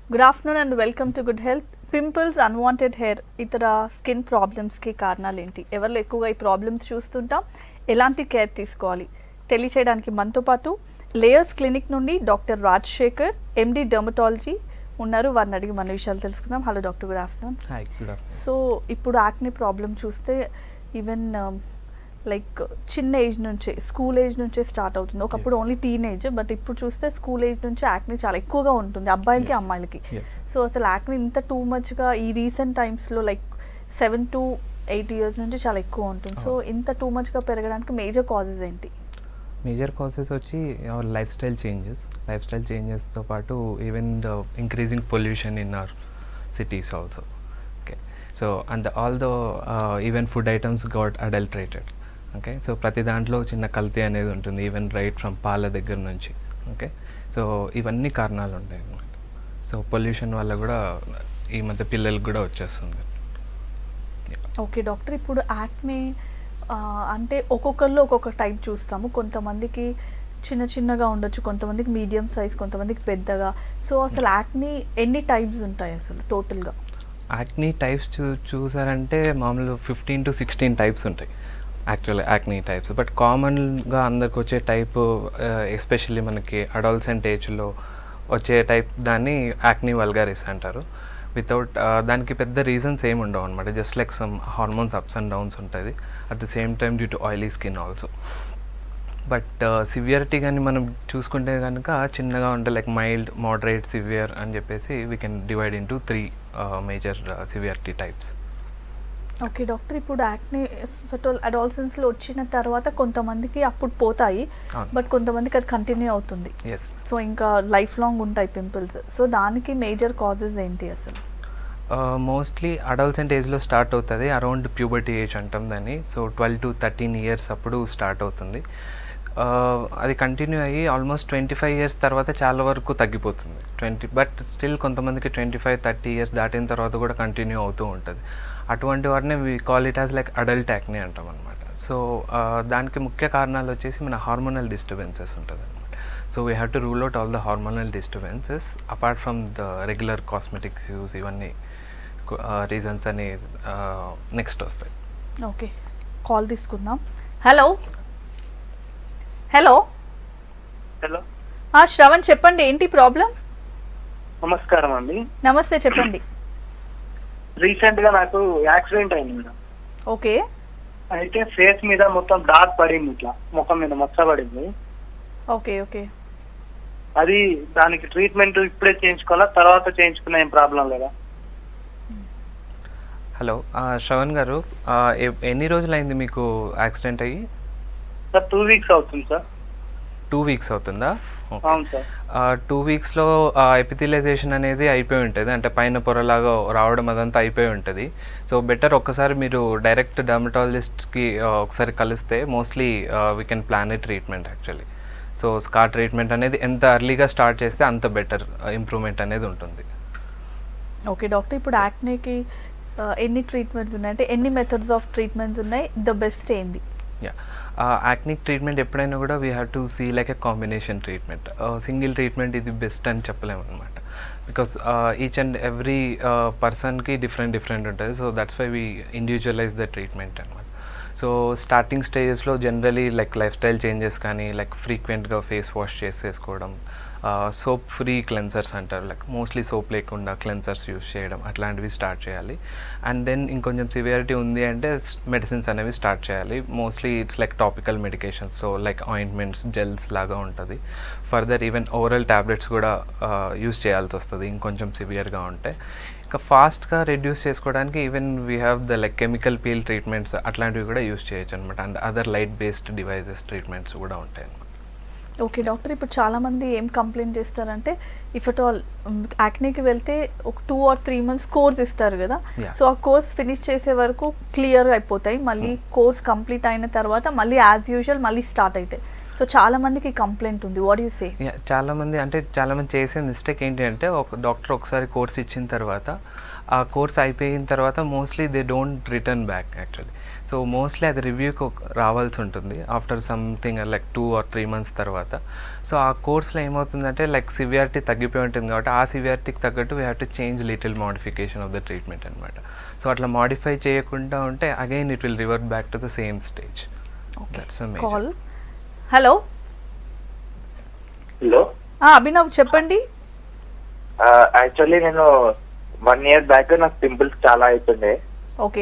Good afternoon and welcome to good health pimples unwanted hair ఇతర skin ప్రాబ్లమ్స్కి కారణాలు ఏంటి ఎవరిలో ఎక్కువగా ఈ ప్రాబ్లమ్స్ చూస్తుంటాం ఎలాంటి కేర్ తీసుకోవాలి తెలియచేయడానికి మనతో పాటు లేయర్స్ క్లినిక్ నుండి డాక్టర్ రాజశేఖర్ ఎండి డర్మటాలజీ ఉన్నారు వారిని అడిగి మన విషయాలు తెలుసుకుందాం hello doctor good afternoon hi good afternoon so ఇప్పుడు యాక్ని ప్రాబ్లం చూస్తే ఈవెన్ లైక్ చిన్న ఏజ్ నుంచే స్కూల్ ఏజ్ నుంచే స్టార్ట్ అవుతుంది ఒకప్పుడు Yes. ఓన్లీ టీనేజ్ బట్ ఇప్పుడు చూస్తే స్కూల్ ఏజ్ నుంచి యాక్ని చాలా ఎక్కువగా ఉంటుంది అబ్బాయిలకి Yes. అమ్మాయిలకి ఎస్ సో అసలు యాక్ని ఇంత టూ మచ్గా ఈ రీసెంట్ టైమ్స్లో like seven to eight years నుంచి చాలా ఎక్కువ ఉంటుంది సో ఇంత టూ మచ్గా పెరగడానికి మేజర్ కాజెస్ ఏంటి మేజర్ కాసెస్ వచ్చి our lifestyle changes lifestyle చేంజెస్తో పాటు even the increasing pollution in our cities also okay so and all the even food items got adulterated okay so ప్రతి దాంట్లో చిన్న కల్తీ అనేది ఉంటుంది ఈవెన్ రైట్ ఫ్రమ్ పాల దగ్గర నుంచి ఓకే సో ఇవన్నీ కారణాలు ఉంటాయి అన్నమాట సో పొల్యూషన్ వల్ల కూడా ఈ మధ్య పిల్లలకు కూడా వచ్చేస్తుంది ఓకే డాక్టర్ ఇప్పుడు యాక్ని అంటే ఒక్కొక్కరిలో ఒక్కొక్క టైప్ చూస్తాము కొంతమందికి చిన్న చిన్నగా ఉండొచ్చు కొంతమందికి మీడియం సైజ్ కొంతమందికి పెద్దగా సో అసలు యాక్ని ఎన్ని టైప్స్ ఉంటాయి అసలు టోటల్గా యాక్నీ టైప్స్ చూ చూసారంటే మామూలు ఫిఫ్టీన్ టు సిక్స్టీన్ టైప్స్ ఉంటాయి యాక్చువల్ యాక్నీ టైప్స్ బట్ కామన్గా అందరికి వచ్చే టైప్ ఎస్పెషల్లీ మనకి అడాల్సెంట్ ఏజ్లో వచ్చే టైప్ దాన్ని యాక్నీ వల్గారిస్ అంటారు వితౌట్ దానికి పెద్ద రీజన్స్ ఏమి ఉండవు అనమాట just like some hormones ups and downs ఉంటుంది at the same time due to oily skin also but severity కానీ మనం చూసుకుంటే కనుక చిన్నగా ఉంటే లైక్ మైల్డ్ మోడరేట్ సివియర్ అని చెప్పేసి we can divide into three major severity types okay doctor ఇప్పుడు యాక్ని ఫెటోల్ అడాల్సెన్స్లో వచ్చిన తర్వాత కొంతమందికి అప్పుడు పోతాయి అవును. బట్ కొంతమందికి అది కంటిన్యూ అవుతుంది ఎస్ సో ఇంకా లైఫ్ లాంగ్ ఉంటాయి పింపుల్స్ సో దానికి మేజర్ కాజెస్ ఏంటి అసలు మోస్ట్లీ అడల్సెంట్ ఏజ్లో స్టార్ట్ అవుతుంది అరౌండ్ ప్యూబర్టీ ఏజ్ అంటాం దాన్ని so twelve to thirteen years అప్పుడు స్టార్ట్ అవుతుంది Uh, అది కంటిన్యూ అయ్యి ఆల్మోస్ట్ ట్వంటీ ఫైవ్ ఇయర్స్ తర్వాత చాలా వరకు తగ్గిపోతుంది ట్వంటీ బట్ స్టిల్ కొంతమందికి ట్వంటీ ఫైవ్ థర్టీ ఇయర్స్ దాటిన తర్వాత కూడా కంటిన్యూ అవుతూ ఉంటుంది అటువంటి వాటిని we call it as like adult యాక్ని అంటాం అనమాట సో దానికి ముఖ్య కారణాలు వచ్చేసి మన హార్మోనల్ డిస్టర్బెన్సెస్ ఉంటుంది అనమాట so we have to rule out all the hormonal disturbances apart from the regular cosmetics use ఇవన్నీ రీజన్స్ అని నెక్స్ట్ వస్తాయి ఓకే కాల్ తీసుకుందాం హలో హలో హలో ఆ, శ్రవణ్ చెప్పండి ఏంటి ప్రాబ్లం నమస్కారం అండి నమస్తే చెప్పండి రీసెంట్ గా నాకు యాక్సిడెంట్ అయింది మేడం ఓకే అయితే ఫేస్ మీద మొత్తం డార్క్ పడింది ఇట్లా ముఖం మీద మచ్చ పడింది ఓకే ఓకే అది దానికి ట్రీట్మెంట్ ఇప్పుడే చేయించుకోవాలా తర్వాత చేయించుకున్న ఏం ప్రాబ్లం లేదా హలో శ్రవణ్ గారు ఆ, ఎ- ఎన్ని రోజులైంది మీకు యాక్సిడెంట్ అయ్యి సార్ టూ వీక్స్ అవుతుంది సార్ టూ వీక్స్ అవుతుందా అవును సార్ టూ వీక్స్లో ఎపిథిలైజేషన్ అనేది అయిపోయి ఉంటుంది అంటే పైన పొరలాగా రావడం అదంతా అయిపోయి ఉంటుంది సో బెటర్ ఒక్కసారి మీరు డైరెక్ట్ డర్మటాలజిస్ట్కి ఒకసారి కలిస్తే mostly we can plan a treatment actually so scar treatment అనేది ఎంత ఎర్లీగా స్టార్ట్ చేస్తే అంత బెటర్ ఇంప్రూవ్మెంట్ అనేది ఉంటుంది ఓకే డాక్టర్ ఇప్పుడు యాక్నేకి ఎన్ని ట్రీట్మెంట్స్ ఉన్నాయి అంటే ఎన్ని మెథడ్స్ ఆఫ్ ట్రీట్మెంట్స్ ఉన్నాయి ద బెస్ట్ ఏంది యా యాక్నిక్ ట్రీట్మెంట్ ఎప్పుడైనా కూడా we have to see like a combination treatment single treatment ఇది బెస్ట్ అని చెప్పలేము అనమాట బికాస్ ఈచ్ అండ్ ఎవ్రీ పర్సన్కి డిఫరెంట్ డిఫరెంట్ ఉంటుంది so that's why we individualize the treatment అనమాట సో స్టార్టింగ్ స్టేజెస్లో generally like lifestyle changes కానీ like ఫ్రీక్వెంట్గా ఫేస్ వాష్ చేసేసుకోవడం సోప్ ఫ్రీ క్లెన్సర్స్ అంటారు లైక్ మోస్ట్లీ సోప్ లేకుండా క్లెన్సర్స్ యూస్ చేయడం అట్లాంటివి స్టార్ట్ చేయాలి అండ్ దెన్ ఇంకొంచెం సివియారిటీ ఉంది అంటే మెడిసిన్స్ అనేవి స్టార్ట్ చేయాలి mostly it's like topical medications so like ointments gels లాగా ఉంటుంది ఫర్దర్ ఈవెన్ ఓరల్ ట్యాబ్లెట్స్ కూడా యూస్ చేయాల్సి వస్తుంది ఇంకొంచెం సివియర్గా ఉంటే ఇంకా ఫాస్ట్గా రెడ్యూస్ చేసుకోవడానికి even we have the like chemical peel treatments అట్లాంటివి కూడా యూస్ చేయొచ్చు అనమాట and other light based devices treatments కూడా ఉంటాయి అన్నమాట ఓకే డాక్టర్ ఇప్పుడు చాలామంది ఏం కంప్లైంట్ చేస్తారంటే ఇఫ్ అట్ ఆల్ యాక్నేకి వెళ్తే ఒక two or three months course ఇస్తారు కదా Yeah. సో ఆ కోర్స్ ఫినిష్ చేసే వరకు క్లియర్ అయిపోతాయి మళ్ళీ కోర్స్ కంప్లీట్ అయిన తర్వాత మళ్ళీ యాజ్ యూజువల్ మళ్ళీ స్టార్ట్ అవుతాయి సో చాలా మందికి కంప్లైంట్ ఉంది వాట్ యూ సే Yeah, చాలా మంది అంటే చాలా మంది చేసే మిస్టేక్ ఏంటి అంటే ఒక డాక్టర్ ఒకసారి కోర్స్ ఇచ్చిన తర్వాత ఆ కోర్స్ అయిపోయిన తర్వాత mostly they don't return back actually so mostly అది రివ్యూకి రావాల్సి ఉంటుంది after something like two or three months తర్వాత సో ఆ కోర్స్లో ఏమవుతుందంటే లైక్ సివియారిటీ తగ్గిపోయి ఉంటుంది కాబట్టి ఆ సివియారిటీకి తగ్గట్టు we have to change little modification of the treatment అనమాట సో అట్లా మోడిఫై చేయకుండా ఉంటే again it will revert back to the same stage that's call hello hello Abhinav చెప్పండి యాక్చువల్లీ నేను వన్ ఇయర్ బ్యాక్ నాకు పింపుల్స్ చాలా అవుతుండే ఓకే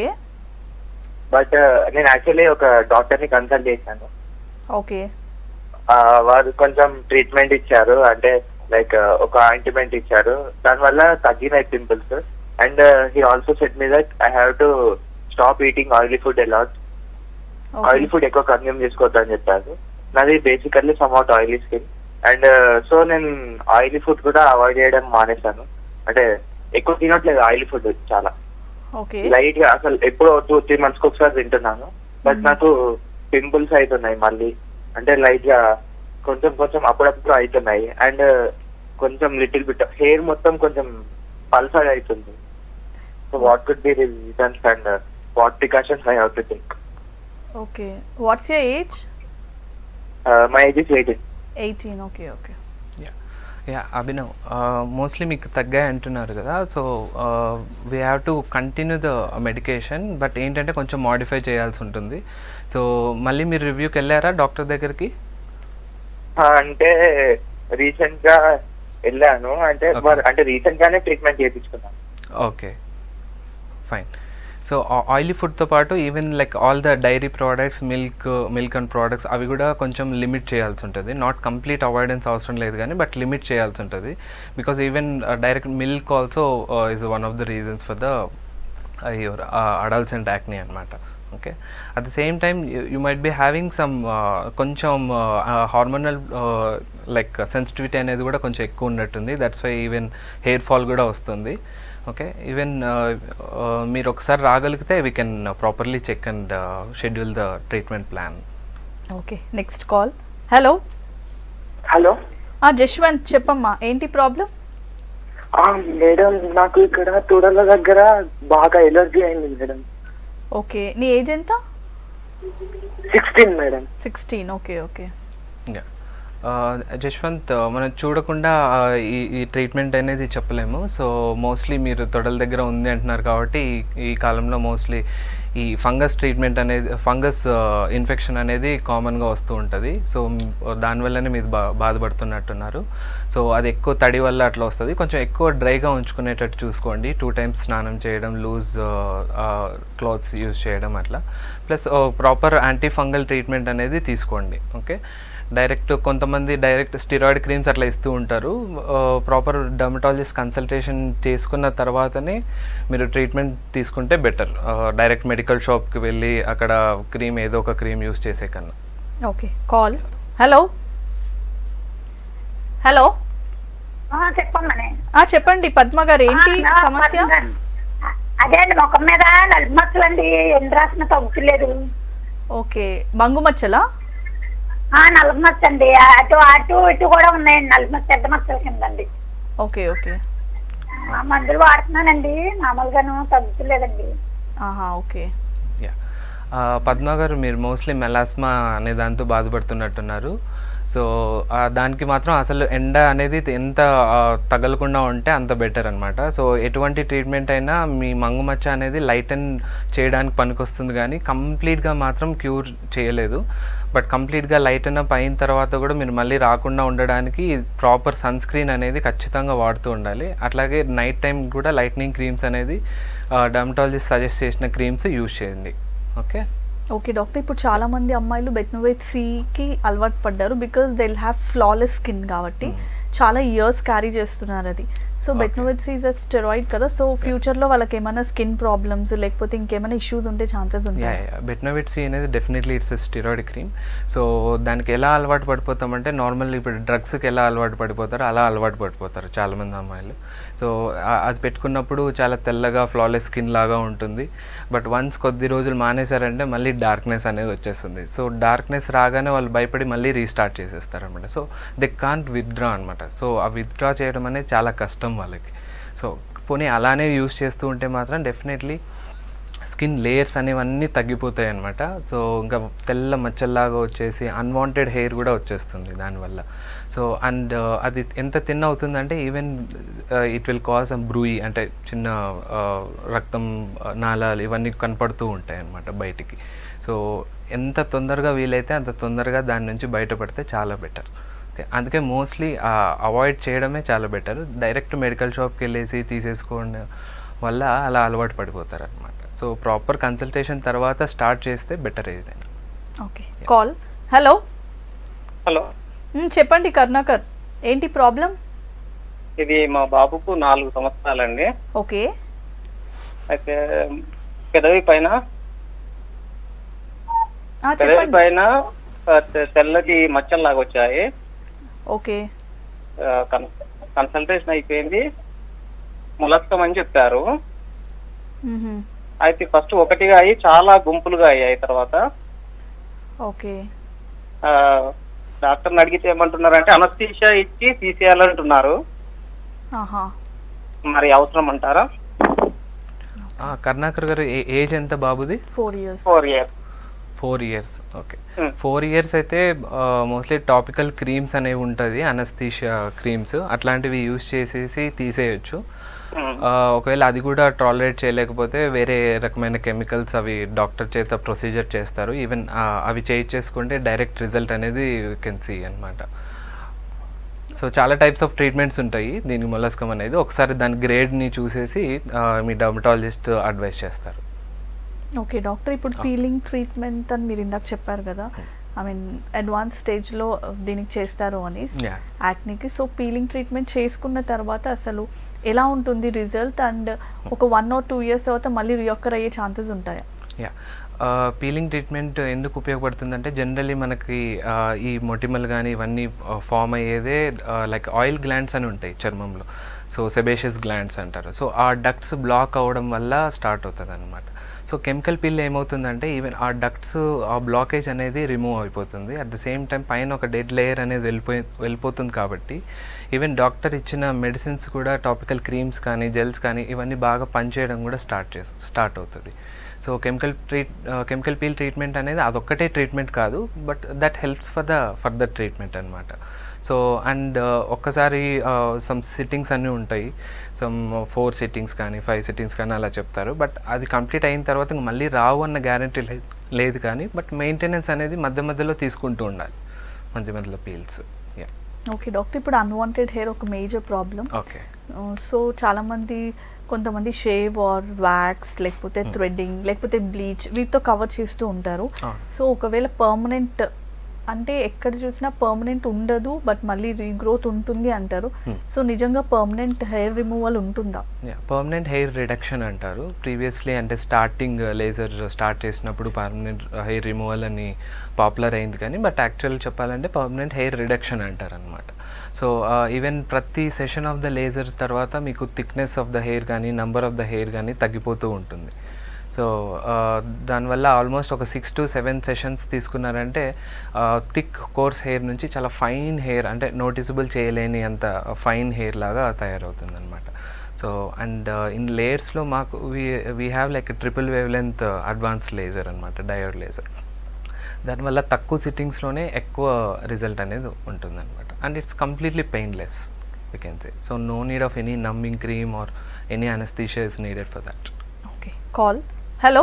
బట్ నేను యాక్చువల్లీ ఒక డాక్టర్ ని కన్సల్ట్ చేశాను ఓకే ఆ, వారు కొంచెం ట్రీట్మెంట్ ఇచ్చారు అంటే లైక్ ఒక ఆయింట్మెంట్ ఇచ్చారు దానివల్ల తగ్గినాయి pimples and he also set me that I have to stop eating oily food a lot oily food ఎక్కువ కన్జ్యూమ్ చేసుకోవద్దు అని చెప్పారు నాది basically somewhat oily skin and so నేను ఆయిలీ ఫుడ్ కూడా అవాయిడ్ చేయడం మానేశాను అంటే ఎక్కువ తినట్లేదు ఆయిలీ ఫుడ్ చాలా ఓకే లైట్ గా అసలు ఎప్పుడో టూ త్రీ మంత్స్ కి ఒకసారి తింటున్నాను బట్ నాకు పింపుల్స్ అవుతున్నాయి మళ్ళీ అంటే లైట్ గా కొంచెం కొంచెం అప్పుడప్పుడు అవుతున్నాయి అండ్ కొంచెం లిటిల్ బిట్ హెయిర్ మొత్తం కొంచెం పల్సర్ అవుతుంది so what could be reasons and what precautions I have to take okay what's your age my age is eighteen eighteen okay okay యా అభినవ్ మోస్ట్లీ మీకు తగ్గాయి అంటున్నారు కదా so we have to continue the medication but ఏంటంటే కొంచెం modify చేయాల్సి ఉంటుంది so మళ్ళీ మీరు రివ్యూకి వెళ్ళారా డాక్టర్ దగ్గరికి అంటే రీసెంట్ గా వెళ్ళాను అంటే Okay. వారు- అంటే రీసెంట్ గానే ట్రీట్మెంట్ చేయించుకున్నాను ఓకే ఫైన్ సో ఆయిలీ ఫుడ్తో పాటు even like all the dairy products milk milk and products అవి కూడా కొంచెం లిమిట్ చేయాల్సి ఉంటుంది నాట్ కంప్లీట్ అవాయిడెన్స్ అవసరం లేదు కానీ బట్ లిమిట్ చేయాల్సి ఉంటుంది because even direct milk also is one of the reasons for the your adolescent acne అనమాట okay at the same time you might be having some కొంచెం hormonal like sensitivity అనేది కూడా కొంచెం ఎక్కువ ఉన్నట్టుంది that's why even hair fall కూడా వస్తుంది okay even మీరు ఒకసారి రాగలిగితే we can properly check and schedule the treatment plan okay next call hello hello Jashwanth చెప్పమ్మా ఏంటి ప్రాబ్లం ఆ, మేడం నాకు ఇక్కడ తొడల దగ్గర బాగా ఎలర్జీ అయింది మేడం ఓకే నీ ఏజ్ ఎంత sixteen madam sixteen okay okay Jashwanth uh, మనం చూడకుండా uh, ఈ ఈ ట్రీట్మెంట్ అనేది చెప్పలేము సో మోస్ట్లీ మీరు తొడల దగ్గర ఉంది అంటున్నారు కాబట్టి ఈ- ఈ కాలంలో మోస్ట్లీ ఈ ఫంగస్ ట్రీట్మెంట్ అనేది ఫంగస్ ఇన్ఫెక్షన్ అనేది కామన్గా వస్తూ ఉంటుంది సో మ్, దానివల్లనే మీరు బా బాధపడుతున్నట్టున్నారు సో అది ఎక్కువ తడి వల్ల అట్లా వస్తుంది కొంచెం ఎక్కువ డ్రైగా ఉంచుకునేటట్టు చూసుకోండి టూ టైమ్స్ స్నానం చేయడం లూజ్ క్లాత్స్ యూజ్ చేయడం అట్లా plus proper anti fungal treatment అనేది తీసుకోండి ఓకే డైరెక్ట్ కొంతమంది డైరెక్ట్ స్టిరాయిడ్ క్రీమ్స్ అట్లా ఇస్తూ ఉంటారు ప్రాపర్ డర్మటాలజిస్ట్ కన్సల్టేషన్ చేసుకున్న తర్వాతనే మీరు ట్రీట్మెంట్ తీసుకుంటే బెటర్ డైరెక్ట్ మెడికల్ షాప్కి వెళ్ళి అక్కడ క్రీమ్ ఏదో ఒక క్రీమ్ యూస్ చేసే కన్నా ఓకే కాల్ హలో హలో ఆ, చెప్పమ్మనే ఆ, చెప్పండి పద్మ గారు ఏంటి ఆ, నా సమస్య పక్కన. అదే అండి ముఖం మీద నలుపు మచ్చలు అండి ఎన్ని రాసిన తగ్గుతలేదు ఓకే బంగుమచ్చలా ఆ నలుపు మచ్చ అండి అటు అటు ఇటు కూడా ఉన్నాయండి నలుపు మచ్చ పెద్ద మచ్చల కిందండి ఓకే ఓకే ఆ మందులు వాడుతున్నానండి మామూలుగాను తగ్గుతలేదండి ఆహా ఓకే యా పద్మ గారు మీరు మోస్ట్లీ మెలాస్మా అనే దాంతో బాధపడుతున్నట్టున్నారు సో ఆ, దానికి మాత్రం అసలు ఎండ అనేది ఎంత ఆ, తగలకుండా ఉంటే అంత బెటర్ అనమాట సో ఎటువంటి ట్రీట్మెంట్ అయినా మీ మంగుమచ్చ అనేది లైటన్ చేయడానికి పనికొస్తుంది కానీ కంప్లీట్గా మాత్రం క్యూర్ చేయలేదు బట్ కంప్లీట్గా లైటన్ అప్ అయిన తర్వాత కూడా మీరు మళ్ళీ రాకుండా ఉండడానికి ప్రాపర్ సన్ స్క్రీన్ అనేది ఖచ్చితంగా వాడుతూ ఉండాలి అట్లాగే నైట్ టైం కూడా లైట్నింగ్ క్రీమ్స్ అనేది డర్మటాలజిస్ట్ సజెస్ట్ చేసిన క్రీమ్స్ యూజ్ చేయండి ఓకే ఓకే డాక్టర్ ఇప్పుడు చాలా మంది అమ్మాయిలు బెట్నోవేట్ సికి అలవాటు పడ్డారు because they will have flawless skin కాబట్టి చాలా ఇయర్స్ క్యారీ చేస్తున్నారు అది so Betnovate C is a steroid కదా సో ఫ్యూచర్లో వాళ్ళకి ఏమైనా స్కిన్ ప్రాబ్లమ్స్ లేకపోతే ఇంకేమైనా ఇష్యూస్ ఉండే ఛాన్సెస్ యా ఉంటాయి బెట్నోవిట్ సి అనేది definitely it's steroid cream so దానికి ఎలా అలవాటు పడిపోతామంటే నార్మల్ ఇప్పుడు డ్రగ్స్కి ఎలా అలవాటు పడిపోతారో అలా అలవాటు పడిపోతారు చాలామంది అమ్మాయిలు సో ఆ- అది పెట్టుకున్నప్పుడు చాలా తెల్లగా ఫ్లాలెస్ స్కిన్ లాగా ఉంటుంది బట్ వన్స్ కొద్ది రోజులు మానేశారంటే మళ్ళీ డార్క్నెస్ అనేది వచ్చేస్తుంది సో డార్క్నెస్ రాగానే వాళ్ళు భయపడి మళ్ళీ రీస్టార్ట్ చేసేస్తారు అనమాట సో దే కాంట్ విత్డ్రా అనమాట సో ఆ విత్డ్రా చేయడం అనేది చాలా కష్టం వాళ్ళకి సో పోనీ అలానే యూస్ చేస్తూ ఉంటే మాత్రం డెఫినెట్లీ స్కిన్ లేయర్స్ అనేవన్నీ తగ్గిపోతాయి అనమాట సో ఇంకా తెల్ల మచ్చల్లాగా వచ్చేసి అన్వాంటెడ్ హెయిర్ కూడా వచ్చేస్తుంది దానివల్ల సో అండ్ అది ఎంత తిన్ అవుతుందంటే even it will cause a bruise అంటే చిన్న uh, రక్తం uh, నాళాలు ఇవన్నీ కనపడుతూ ఉంటాయి అన్నమాట బయటికి సో ఎంత తొందరగా వీలైతే అంత తొందరగా దాని నుంచి బయటపడితే చాలా బెటర్ ఓకే అందుకే మోస్ట్లీ అవాయిడ్ చేయడమే చాలా బెటర్ డైరెక్ట్ మెడికల్ షాప్కి వెళ్ళేసి తీసేసుకోండి వల్ల అలా అలవాటు పడిపోతారు అనమాట సో ప్రాపర్ కన్సల్టేషన్ తర్వాత స్టార్ట్ చేస్తే బెటర్ ఏదైనా okay call hello hello hmm, చెప్పండి కరుణాకర్ ఏంటి ప్రాబ్లం ఇది మా బాబుకు నాలుగు సంవత్సరాలండి ఓకే అయితే పెదవి పైన ఆ, పెదవి చెప్పండి పైన ఆ, తె- తెల్లటి మచ్చల్లాగా వచ్చాయి ఓకే ఆ, కన్- కన్సల్టేషన్ అయిపోయింది ములస్కం అని చెప్పారు మ్హూ. అయితే ఫస్ట్ ఒకటిగా అయ్యి చాలా గుంపులుగా అయ్యాయి తర్వాత ఓకే ఆ, డాక్టర్ని అడిగితే ఏమంటున్నారంటే అనస్థీషియా ఇచ్చి తీసేయాలంటున్నారు ఆహా మరి అవసరం అంటారా ఆ, కరుణాకర్ గారు ఏ ఏజ్ ఎంత బాబుది four years four years four years okay Hmm. Four years అయితే మోస్ట్లీ టాపికల్ క్రీమ్స్ అనేవి ఉంటుంది అనస్థీషియా క్రీమ్స్ అట్లాంటివి యూస్ చేసేసి తీసేయచ్చు ఆ, ఒకవేళ అది కూడా టాలరేట్ చేయలేకపోతే వేరే రకమైన కెమికల్స్ అవి డాక్టర్ చేత ప్రొసీజర్ చేస్తారు ఈవెన్ అవి చేయించేసుకుంటే డైరెక్ట్ రిజల్ట్ అనేది యూ కెన్ సీ అనమాట సో చాలా టైప్స్ ఆఫ్ ట్రీట్మెంట్స్ ఉంటాయి దీనికి మొలస్కం అనేది ఒకసారి దాని గ్రేడ్ని చూసేసి ఆ, మీ డర్మటాలజిస్ట్ అడ్వైస్ చేస్తారు ఓకే డాక్టర్ ఇప్పుడు పీలింగ్ ట్రీట్మెంట్ అని మీరు ఇందాక చెప్పారు కదా ఐ మీన్ అడ్వాన్స్ స్టేజ్లో దీనికి చేస్తారు అని Yeah. యాక్నికి సో పీలింగ్ ట్రీట్మెంట్ చేసుకున్న తర్వాత అసలు ఎలా ఉంటుంది రిజల్ట్ అండ్ ఒక వన్ ఆర్ టూ ఇయర్స్ తర్వాత మళ్ళీ రియక్కర్ అయ్యే ఛాన్సెస్ ఉంటాయా యా పీలింగ్ ట్రీట్మెంట్ ఎందుకు ఉపయోగపడుతుందంటే జనరల్లీ మనకి ఆ, ఈ మొటిమలు కానీ ఇవన్నీ ఫామ్ అయ్యేదే లైక్ ఆయిల్ గ్లాండ్స్ అని ఉంటాయి చర్మంలో సో సెబేషియస్ గ్లాండ్స్ అంటారు సో ఆ డక్ట్స్ బ్లాక్ అవ్వడం వల్ల స్టార్ట్ అవుతుంది అనమాట సో కెమికల్ పిల్ ఏమవుతుందంటే ఈవెన్ ఆ డక్ట్స్ ఆ బ్లాకేజ్ అనేది రిమూవ్ అయిపోతుంది అట్ ద సేమ్ టైం పైన ఒక డెడ్ లేయర్ అనేది వెళ్ళిపోయి వెళ్ళిపోతుంది కాబట్టి ఈవెన్ డాక్టర్ ఇచ్చిన మెడిసిన్స్ కూడా టాపికల్ క్రీమ్స్ కానీ జెల్స్ కానీ ఇవన్నీ బాగా పనిచేయడం కూడా స్టార్ట్ చేస్ స్టార్ట్ అవుతుంది so chemical treat chemical peel treatment అనేది అదొక్కటే ట్రీట్మెంట్ కాదు but that helps for the further treatment అనమాట సో అండ్ ఒక్కసారి సమ్ సిట్టింగ్స్ అన్నీ ఉంటాయి సమ్ ఫోర్ సిట్టింగ్స్ కానీ ఫైవ్ సిట్టింగ్స్ కానీ అలా చెప్తారు బట్ అది కంప్లీట్ అయిన తర్వాత ఇంక మళ్ళీ రావు అన్న గ్యారంటీ లేదు కానీ బట్ మెయింటెనెన్స్ అనేది మధ్య మధ్యలో తీసుకుంటూ ఉండాలి మధ్య మధ్యలో పీల్స్ యా ఓకే డాక్టర్ ఇప్పుడు అన్వాంటెడ్ హెయిర్ ఒక మేజర్ ప్రాబ్లం ఓకే సో చాలామంది కొంతమంది షేవ్ ఆర్ వ్యాక్స్ లేకపోతే థ్రెడ్డింగ్ లేకపోతే బ్లీచ్ వీటితో కవర్ చేస్తూ ఉంటారు అవును. సో ఒకవేళ పర్మనెంట్ అంటే ఎక్కడ చూసినా పర్మనెంట్ ఉండదు బట్ మళ్ళీ రీగ్రోత్ ఉంటుంది అంటారు సో నిజంగా పర్మనెంట్ హెయిర్ రిమూవల్ ఉంటుందా పర్మనెంట్ హెయిర్ రిడక్షన్ అంటారు ప్రీవియస్లీ అంటే స్టార్టింగ్ లేజర్ స్టార్ట్ చేసినప్పుడు పర్మనెంట్ హెయిర్ రిమూవల్ అని పాపులర్ అయింది కానీ బట్ యాక్చువల్ చెప్పాలంటే పర్మనెంట్ హెయిర్ రిడక్షన్ అంటారు అనమాట సో ఈవెన్ ప్రతి సెషన్ ఆఫ్ ద లేజర్ తర్వాత మీకు థిక్నెస్ ఆఫ్ ద హెయిర్ కానీ నంబర్ ఆఫ్ ద హెయిర్ కానీ తగ్గిపోతూ ఉంటుంది సో దానివల్ల ఆల్మోస్ట్ ఒక సిక్స్ టు సెవెన్ సెషన్స్ తీసుకున్నారంటే థిక్ కోర్స్ హెయిర్ నుంచి చాలా ఫైన్ హెయిర్ అంటే నోటిసబుల్ చేయలేని అంత ఫైన్ హెయిర్ లాగా తయారవుతుంది అనమాట సో అండ్ ఇన్ లేయర్స్లో మాకు we we have like triple wavelength advance laser అనమాట డయోడ్ లేజర్ దానివల్ల తక్కువ సిట్టింగ్స్లోనే ఎక్కువ రిజల్ట్ అనేది ఉంటుందన్నమాట and it's completely painless we can say so no need of any numbing cream or any anaesthesia is needed for that okay call hello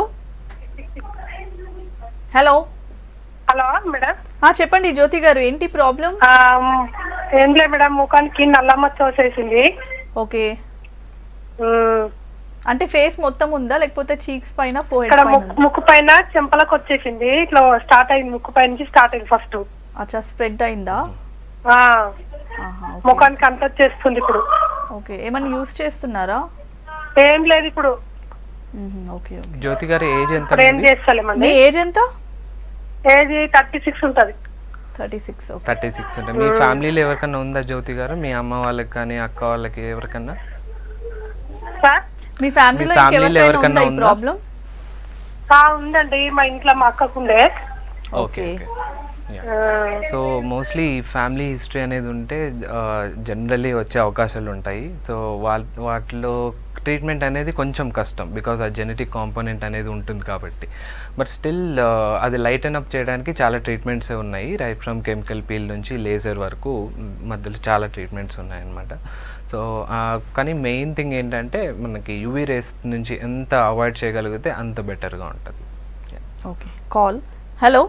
hello hello madam చెప్పండి జ్యోతి గారు ఏంటి ప్రాబ్లం ఆ, ఏం లేదు మేడం ముఖానికి నల్లమచ్చ వచ్చేసింది ఓకే ఉమ్, అంటే ఫేస్ మొత్తం ఉందా లేకపోతే చీక్స్ పైన ఫోర్ ఇక్కడ పైన ముక్కు ఉందా? ముక్కు పైన చెంపలకు వచ్చేసింది ఇట్లా స్టార్ట్ అయింది ముక్కు పై నుంచి స్టార్ట్ అయింది ఫస్ట్ అచ్చా స్ప్రెడ్ అయిందా ఆహా, ఓకే. ముఖానికి అంత వచ్చేస్తుంది ఇప్పుడు ఓకే ఏమైనా యూస్ చేస్తున్నారా ఏం లేదు ఇప్పుడు మ్మ్, ఓకే ఓకే జ్యోతి గారి ఏజ్ ఎంత ఇప్పుడు ఏం ఉంది చేస్తలేమండి మీ ఏజ్ ఎంత ఏజ్ థర్టీ సిక్స్ ఉంటది thirty six okay thirty six ఉంటుంది మీ ఫ్యామిలీలో ఎవరికన్నా ఉందా జ్యోతి గారు మీ అమ్మ వాళ్ళకి కానీ అక్క వాళ్ళకి ఎవరికన్నా సార్ మీ ఫ్యామిలీలో మీ ఫ్యామిలీలో ఇంకెవరికైనా ఎవరికన్నా ఉందా ఈ ఉందా? ప్రాబ్లం ఆ, ఉందండి మా ఇంట్లో మా అక్కకు ఉండే okay okay. Okay so mostly family history అనేది ఉంటే జనరల్లీ వచ్చే అవకాశాలు ఉంటాయి సో వా వాటిలో ట్రీట్మెంట్ అనేది కొంచెం కష్టం బికాజ్ ఆ జెనెటిక్ కాంపోనెంట్ అనేది ఉంటుంది కాబట్టి బట్ స్టిల్ అది లైటన్ అప్ చేయడానికి చాలా ట్రీట్మెంట్స్ ఉన్నాయి రైట్ ఫ్రమ్ కెమికల్ పీల్ నుంచి లేజర్ వరకు మధ్యలో చాలా ట్రీట్మెంట్స్ ఉన్నాయన్నమాట సో కానీ మెయిన్ థింగ్ ఏంటంటే మనకి యూవీ రేస్ నుంచి ఎంత అవాయిడ్ చేయగలిగితే అంత బెటర్గా ఉంటుంది okay call hello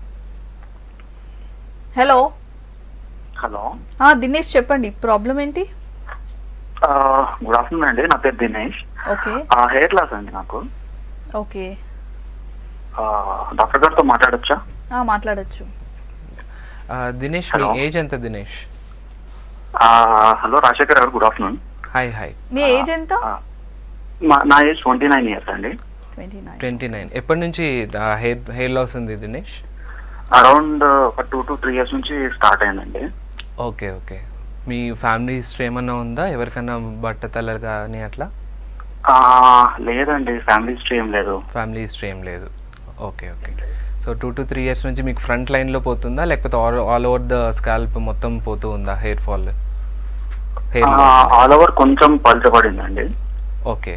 hello hello Dinesh చెప్పండి ప్రాబ్లం ఏంటి గుడ్ ఆఫ్టర్నూన్ అండి నా పేరు దినేష్ ఓకే హెయిర్ లాస్ అండి నాకు ఓకే డాక్టర్ గారితో మాట్లాడొచ్చా మాట్లాడచ్చు దినేష్ మీ Hello. ఏజ్ ఎంత Dinesh hello Rajasekhar garu good afternoon hi hi మీ ఏజ్ ఎంత నా ఏజ్ ట్వంటీ నైన్ ఇయర్స్ అండి ట్వంటీ నైన్ ట్వంటీ నైన్ ఎప్పటి నుంచి హెయిర్ హెయిర్ లాస్ ఉంది దినేష్ అరౌండ్ ఒక టూ టు త్రీ ఇయర్స్ నుంచి స్టార్ట్ అయిందండి ఓకే ఓకే మీ ఫ్యామిలీ హిస్టరీ ఏమన్నా ఉందా ఎవరికైనా బట్టతల కానీ అట్లా ఆ, లేదండి ఫ్యామిలీ హిస్టరీ ఏం లేదు ఫ్యామిలీ హిస్టరీ ఏం లేదు okay okay so two to three years నుంచి మీకు ఫ్రంట్ లైన్లో పోతుందా లేకపోతే all all over the scalp మొత్తం పోతూ ఉందా hair fall hair all over కొంచెం పలచబడిందండి ఓకే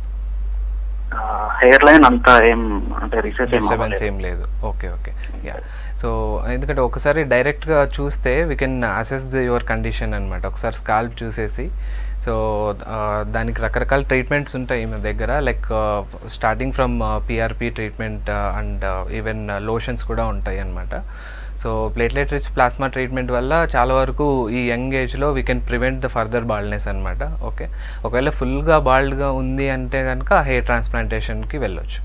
హెయిర్ లైన్ అంతా ఏం అంటే రీసెర్చ్ ఏం డిస్టర్బెన్స్ అవ్వలేదు. ఏం లేదు ఓకే ఓకే యా సో ఎందుకంటే ఒకసారి డైరెక్ట్గా చూస్తే we can assess the your condition అనమాట ఒకసారి స్కాల్ప్ చూసేసి సో దానికి రకరకాల ట్రీట్మెంట్స్ ఉంటాయి మన దగ్గర like starting from PRP treatment and even lotions కూడా ఉంటాయి అన్నమాట so platelet rich plasma treatment వల్ల చాలా వరకు ఈ యంగ్ ఏజ్లో we can prevent the further baldness అనమాట ఓకే ఒకవేళ ఫుల్గా బాల్డ్గా ఉంది అంటే కనుక హెయిర్ ట్రాన్స్ప్లాంటేషన్కి వెళ్ళొచ్చు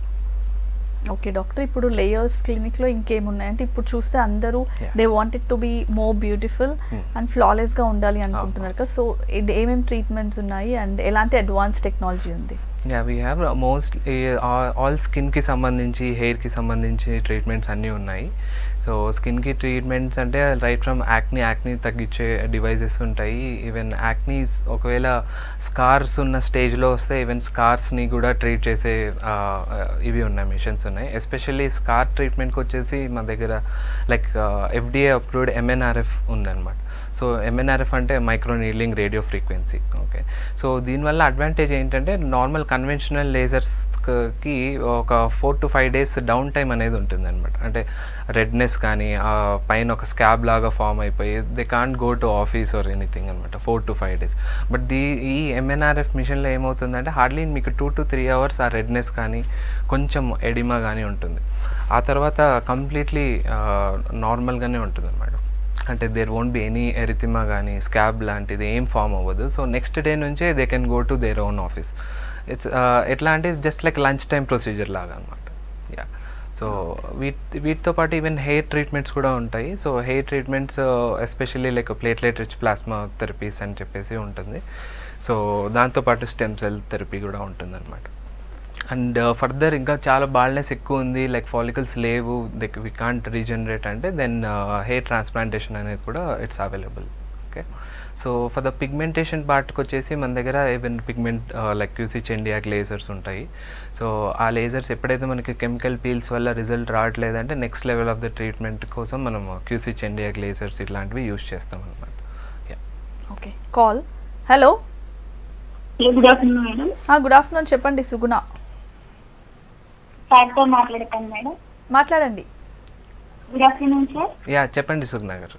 ఓకే డాక్టర్ ఇప్పుడు లేయర్స్ క్లినిక్లో ఇంకేమున్నాయంటే ఇప్పుడు చూస్తే అందరూ Yeah. They wanted to be more beautiful and ఫ్లాలెస్గా ఉండాలి అనుకుంటున్నారు కదా సో ఇది ఏమేమి ట్రీట్మెంట్స్ ఉన్నాయి అండ్ ఎలాంటి అడ్వాన్స్ టెక్నాలజీ ఉంది yeah we have most all స్కిన్కి సంబంధించి హెయిర్కి సంబంధించి ట్రీట్మెంట్స్ అన్నీ ఉన్నాయి సో స్కిన్కి ట్రీట్మెంట్స్ అంటే రైట్ ఫ్రమ్ యాక్ని యాక్ని తగ్గించే డివైజెస్ ఉంటాయి ఈవెన్ యాక్నీస్ ఒకవేళ స్కార్స్ ఉన్న స్టేజ్లో వస్తే ఈవెన్ స్కార్స్ని కూడా ట్రీట్ చేసే ఆ, ఇవి ఉన్నాయి మిషన్స్ ఉన్నాయి ఎస్పెషల్లీ స్కార్ ట్రీట్మెంట్కి వచ్చేసి మా దగ్గర లైక్ ఎఫ్డిఏ అప్రూవ్డ్ ఎంఎన్ఆర్ఎఫ్ ఉందన్నమాట సో ఎంఎన్ఆర్ఎఫ్ అంటే micro needling radio frequency okay so దీనివల్ల అడ్వాంటేజ్ ఏంటంటే నార్మల్ కన్వెన్షనల్ లేజర్స్కి ఒక four to five days down time అనేది ఉంటుంది అనమాట అంటే రెడ్నెస్ కానీ ఆ పైన ఒక స్కాబ్ లాగా ఫామ్ అయిపోయి they can't go to office or anything అనమాట four to five days but the ఈ ఎంఎన్ఆర్ఎఫ్ మిషన్లో ఏమవుతుందంటే హార్డ్లీ మీకు టూ టు త్రీ అవర్స్ ఆ రెడ్నెస్ కానీ కొంచెం ఎడిమా కానీ ఉంటుంది ఆ తర్వాత కంప్లీట్లీ నార్మల్గానే ఉంటుంది అనమాట అంటే there won't be any erythema కానీ స్కాబ్ లాంటిది ఏం ఫామ్ అవ్వదు సో నెక్స్ట్ డే నుంచే they can go to their own office it's ఎట్లా అంటే just like lunch time procedure లాగా అనమాట యా సో వీటి వీటితో పాటు ఈవెన్ హెయిర్ ట్రీట్మెంట్స్ కూడా ఉంటాయి so hair treatments especially like platelet rich plasma therapies అని చెప్పేసి ఉంటుంది సో దాంతోపాటు స్టెమ్ సెల్ థెరపీ కూడా ఉంటుంది అనమాట అండ్ ఫర్దర్ ఇంకా చాలా బాల్నెస్ ఎక్కువ ఉంది లైక్ ఫాలికల్స్ లేవు దెక్ వి కాంట్ రీజనరేట్ అంటే దెన్ హెయిర్ ట్రాన్స్ప్లాంటేషన్ అనేది కూడా it's available okay so for the pigmentation పార్ట్కి వచ్చేసి మన దగ్గర ఈవెన్ పిగ్మెంట్ లైక్ క్యూసీ చెండియాక్ లేజర్స్ ఉంటాయి సో ఆ లేజర్స్ ఎప్పుడైతే మనకి కెమికల్ పీల్స్ వల్ల రిజల్ట్ రావట్లేదంటే next level of the treatment కోసం మనం క్యూసీ చెండియాక్ లేజర్స్ ఇట్లాంటివి యూస్ చేస్తాం అనమాట okay call hello good afternoon madam good afternoon చెప్పండి సుగుణ సార్తో మాట్లాడతాను మేడం మాట్లాడండి గుడ్ ఆఫ్టర్నూన్ సార్ యా చెప్పండి సుగ్నా గారు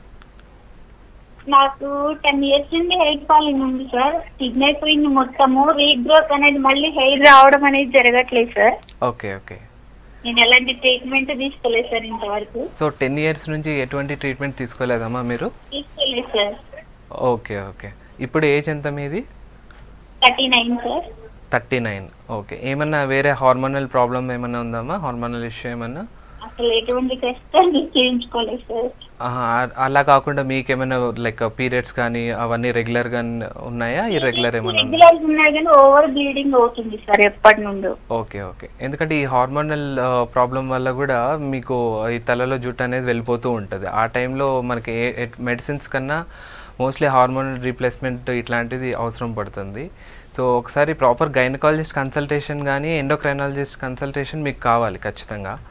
నాకు టెన్ ఇయర్స్ నుండి హెయిర్ ఫాలింగ్ ఉంది సార్ స్కిన్ అయిపోయింది మొత్తము రీగ్రోత్ అనేది మళ్ళీ హెయిర్ రావడం అనేది జరగట్లేదు సార్ ఓకే ఓకే నేను ఎలాంటి ట్రీట్మెంట్ తీసుకోలేదు సార్ ఇంతవరకు సో టెన్ ఇయర్స్ నుంచి ఎటువంటి ట్రీట్మెంట్ తీసుకోలేదమ్మా మీరు తీసుకోలేదు సార్ ఓకే ఓకే ఇప్పుడు ఏజ్ ఎంత మీది thirty nine sir thirty nine okay ఏమన్నా వేరే హార్మోనల్ ప్రాబ్లం ఏమన్నా ఉందమ్మా హార్మోనల్ ఇష్యూ ఏమన్నా అసలు ఎటువంటి కష్టాన్ని చేయించుకోలేదు సార్ ఆహా, అ- అలా కాకుండా మీకేమైనా లైక్ పీరియడ్స్ కానీ అవన్నీ రెగ్యులర్గా ఉన్నాయా ఇర్రెగ్యులర్ ఏమైనా ఉందా రెగ్యులర్ ఉన్నాయి కానీ ఓవర్ బ్లీడింగ్ అవుతుంది సార్ ఎప్పటి నుండో ఓకే ఓకే ఎందుకంటే ఈ హార్మోనల్ ప్రాబ్లం వల్ల కూడా మీకు ఈ తలలో జుట్టు అనేది వెళ్ళిపోతూ ఉంటుంది ఆ టైంలో మనకి మెడిసిన్స్ కన్నా మోస్ట్లీ హార్మోనల్ రీప్లేస్మెంట్ ఇట్లాంటిది అవసరం పడుతుంది సో ఒకసారి ప్రాపర్ గైనకాలజిస్ట్ కన్సల్టేషన్ కానీ ఎండోక్రైనాలజిస్ట్ కన్సల్టేషన్ మీకు కావాలి ఖచ్చితంగా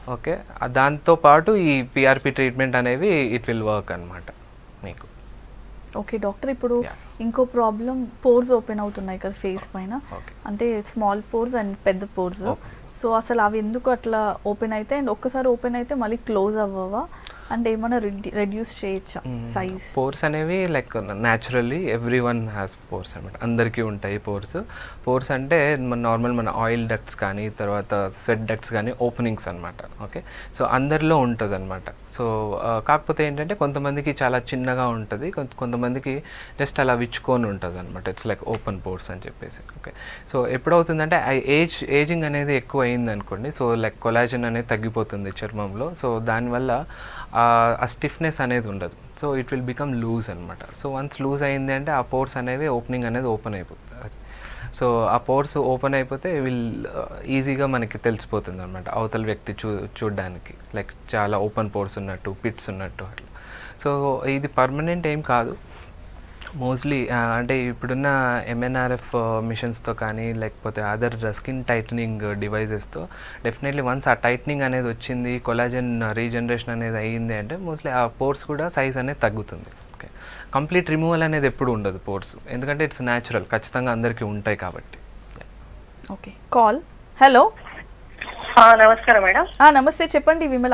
ఓకే దాంతో పాటు ఈ పిఆర్పి ట్రీట్మెంట్ అనేవి ఇట్ విల్ వర్క్ అనమాట మీకు ఓకే డాక్టర్ ఇప్పుడు Yeah. ఇంకో ప్రాబ్లం పోర్స్ ఓపెన్ అవుతున్నాయి కదా ఫేస్ పైన Okay. అంటే స్మాల్ పోర్స్ అండ్ పెద్ద పోర్స్ Okay. సో అసలు అవి ఎందుకు అట్లా ఓపెన్ అయితే అండ్ ఒక్కసారి ఓపెన్ అయితే మళ్ళీ క్లోజ్ అవ్వవా అండ్ ఏమైనా రెడ్యూస్ చేయొచ్చా సైజ్ పోర్స్ అనేవి like naturally everyone has pores అనమాట అందరికీ ఉంటాయి పోర్స్ పోర్స్ అంటే మన నార్మల్ మన ఆయిల్ డక్ట్స్ కానీ తర్వాత స్వెట్ డక్ట్స్ కానీ ఓపెనింగ్స్ అనమాట ఓకే సో అందరిలో ఉంటుంది అనమాట సో కాకపోతే ఏంటంటే కొంతమందికి చాలా చిన్నగా ఉంటుంది కొంత కొంతమందికి జస్ట్ అలా విచ్చుకొని ఉంటుంది అనమాట ఇట్స్ లైక్ ఓపెన్ పోర్స్ అని చెప్పేసి ఓకే సో ఎప్పుడవుతుందంటే ఆ ఏజ్ ఏజింగ్ అనేది ఎక్కువ అయింది అనుకోండి సో లైక్ కొలాజన్ అనేది తగ్గిపోతుంది చర్మంలో సో దానివల్ల ఆ స్టిఫ్నెస్ అనేది ఉండదు so it will become loose అనమాట సో వన్స్ లూజ్ అయింది అంటే ఆ పోర్స్ అనేవి ఓపెనింగ్ అనేది ఓపెన్ అయిపోతుంది సో ఆ పోర్స్ ఓపెన్ అయిపోతే విల్ ఈజీగా మనకి తెలిసిపోతుంది అనమాట అవతల వ్యక్తి చూ చూడడానికి లైక్ చాలా ఓపెన్ పోర్స్ ఉన్నట్టు పిట్స్ ఉన్నట్టు అట్లా సో ఇది పర్మనెంట్ ఏం కాదు మోస్ట్లీ అంటే ఇప్పుడున్న ఎంఎన్ఆర్ఎఫ్ మిషన్స్తో కానీ లేకపోతే అదర్ స్కిన్ టైటనింగ్ డివైజెస్తో డెఫినెట్లీ వన్స్ ఆ టైటనింగ్ అనేది వచ్చింది కొలాజన్ రీజనరేషన్ అనేది అయ్యింది అంటే మోస్ట్లీ ఆ పోర్స్ కూడా సైజ్ అనేది తగ్గుతుంది ఓకే కంప్లీట్ రిమూవల్ అనేది ఎప్పుడు ఉండదు పోర్స్ ఎందుకంటే ఇట్స్ న్యాచురల్ ఖచ్చితంగా అందరికీ ఉంటాయి కాబట్టి ఓకే కాల్ హలో ఆ, నమస్కారం మేడం నమస్తే చెప్పండి విమల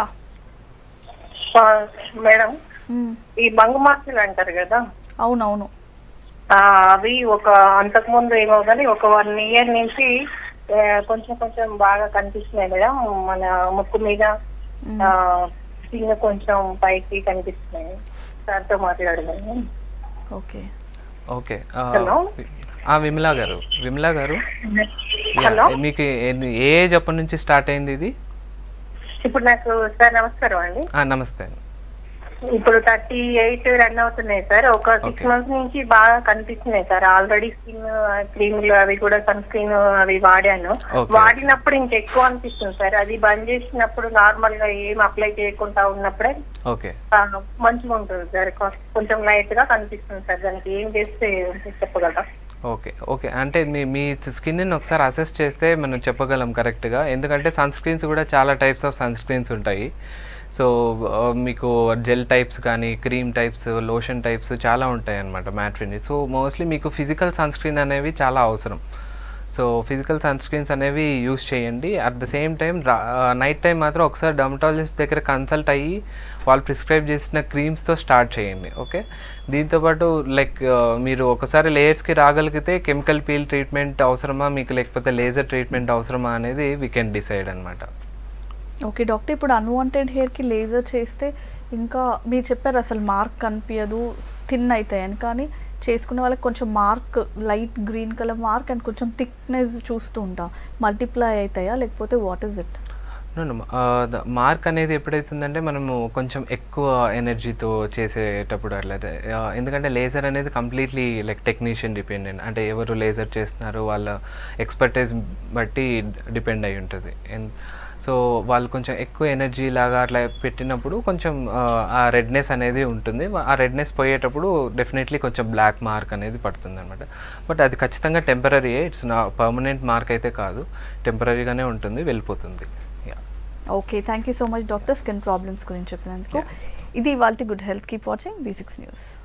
ఆ, మేడం మ్మ్. ఈ బంగు మార్కులు అంటారు కదా అవునవును ఆ, అవి ఒక అంతకు ముందు ఏమవుతుంది ఒక వన్ ఇయర్ నుంచి ఆ, కొంచెం కొంచెం బాగా కనిపిస్తున్నాయి మేడం మన ముక్కు మీద ఆ, స్కిన్ కొంచెం పైకి కనిపిస్తున్నాయి సార్తో మాట్లాడదాము ఓకే ఓకే Hello? విమలా గారు విమలా గారు Yeah, హలో మీకు ఎన్ని- ఏ ఏజ్ అప్పటి నుంచి స్టార్ట్ అయింది ఇది ఇప్పుడు నాకు సార్ నమస్కారం అండి ఆ, నమస్తే అండి ఇప్పుడు థర్టీ ఎయిట్ రన్ అవుతున్నాయి సార్ ఒక సిక్స్ Okay. మంత్స్ నుంచి బాగా కనిపిస్తున్నాయి సార్ ఆల్రెడీ స్కిన్ క్రీమ్లు అవి కూడా సన్ స్క్రీన్ అవి వాడాను Okay. వాడినప్పుడు ఇంకెక్కువ అనిపిస్తుంది సార్ అది బంద్ చేసినప్పుడు నార్మల్ గా ఏం అప్లై చేయకుండా ఉన్నప్పుడే ఓకే ఆ, మంచిగా ఉంటుంది సార్ కొ- కొంచెం లైట్ గా కనిపిస్తుంది సార్ దానికి ఏం చేస్తే చెప్పగలరా ఓకే ఓకే అంటే మీ మీ స్కిన్ని ఒకసారి అసెస్ చేస్తే మనం చెప్పగలం కరెక్ట్గా ఎందుకంటే సన్ స్క్రీన్స్ కూడా చాలా టైప్స్ ఆఫ్ సన్ స్క్రీన్స్ ఉంటాయి సో ఆ, మీకు జెల్ టైప్స్ కానీ క్రీమ్ టైప్స్ లోషన్ టైప్స్ చాలా ఉంటాయి అన్నమాట మ్యాట్రిని సో మోస్ట్లీ మీకు ఫిజికల్ సన్ స్క్రీన్ అనేవి చాలా అవసరం సో ఫిజికల్ సన్ స్క్రీన్స్ అనేవి యూస్ చేయండి at the same time night time మాత్రం ఒకసారి డర్మటాలజిస్ట్ దగ్గర కన్సల్ట్ అయ్యి వాళ్ళు ప్రిస్క్రైబ్ చేసిన క్రీమ్స్తో స్టార్ట్ చేయండి ఓకే దీంతోపాటు లైక్ మీరు ఒకసారి లేయర్స్కి రాగలిగితే కెమికల్ పీల్ ట్రీట్మెంట్ అవసరమా మీకు లేకపోతే లేజర్ ట్రీట్మెంట్ అవసరమా అనేది వీ కెన్ డిసైడ్ అనమాట ఓకే డాక్టర్ ఇప్పుడు అన్వాంటెడ్ హెయిర్కి లేజర్ చేస్తే ఇంకా మీరు చెప్పారు అసలు మార్క్ కనిపించదు థిన్ అవుతాయని కానీ చేసుకునే వాళ్ళకి కొంచెం mark light green colour mark and కొంచెం థిక్నెస్ చూస్తూ ఉంటాం మల్టిప్లై అవుతాయా లేకపోతే వాట్ ఇస్ ఇట్ మార్క్ అనేది ఎప్పుడైతుందంటే మనము కొంచెం ఎక్కువ ఎనర్జీతో చేసేటప్పుడు అట్లా ఆ, ఎందుకంటే లేజర్ అనేది కంప్లీట్లీ లైక్ టెక్నీషియన్ డిపెండెంట్ అంటే ఎవరు లేజర్ చేస్తున్నారు వాళ్ళ ఎక్స్పర్టైజ్ బట్టి డిపెండ్ అయి ఉంటుంది సో వాళ్ళు కొంచెం ఎక్కువ ఎనర్జీ లాగా అట్లా పెట్టినప్పుడు కొంచెం ఆ, ఆ రెడ్నెస్ అనేది ఉంటుంది ఆ రెడ్నెస్ పోయేటప్పుడు డెఫినెట్లీ కొంచెం బ్లాక్ మార్క్ అనేది పడుతుంది అనమాట బట్ అది ఖచ్చితంగా temporary it's not permanent mark అయితే కాదు టెంపరీగానే ఉంటుంది వెళ్ళిపోతుంది yeah okay thank you so much doctor skin problems గురించి చెప్పినందుకు ఇది ఇవాళ good health keep watching B six news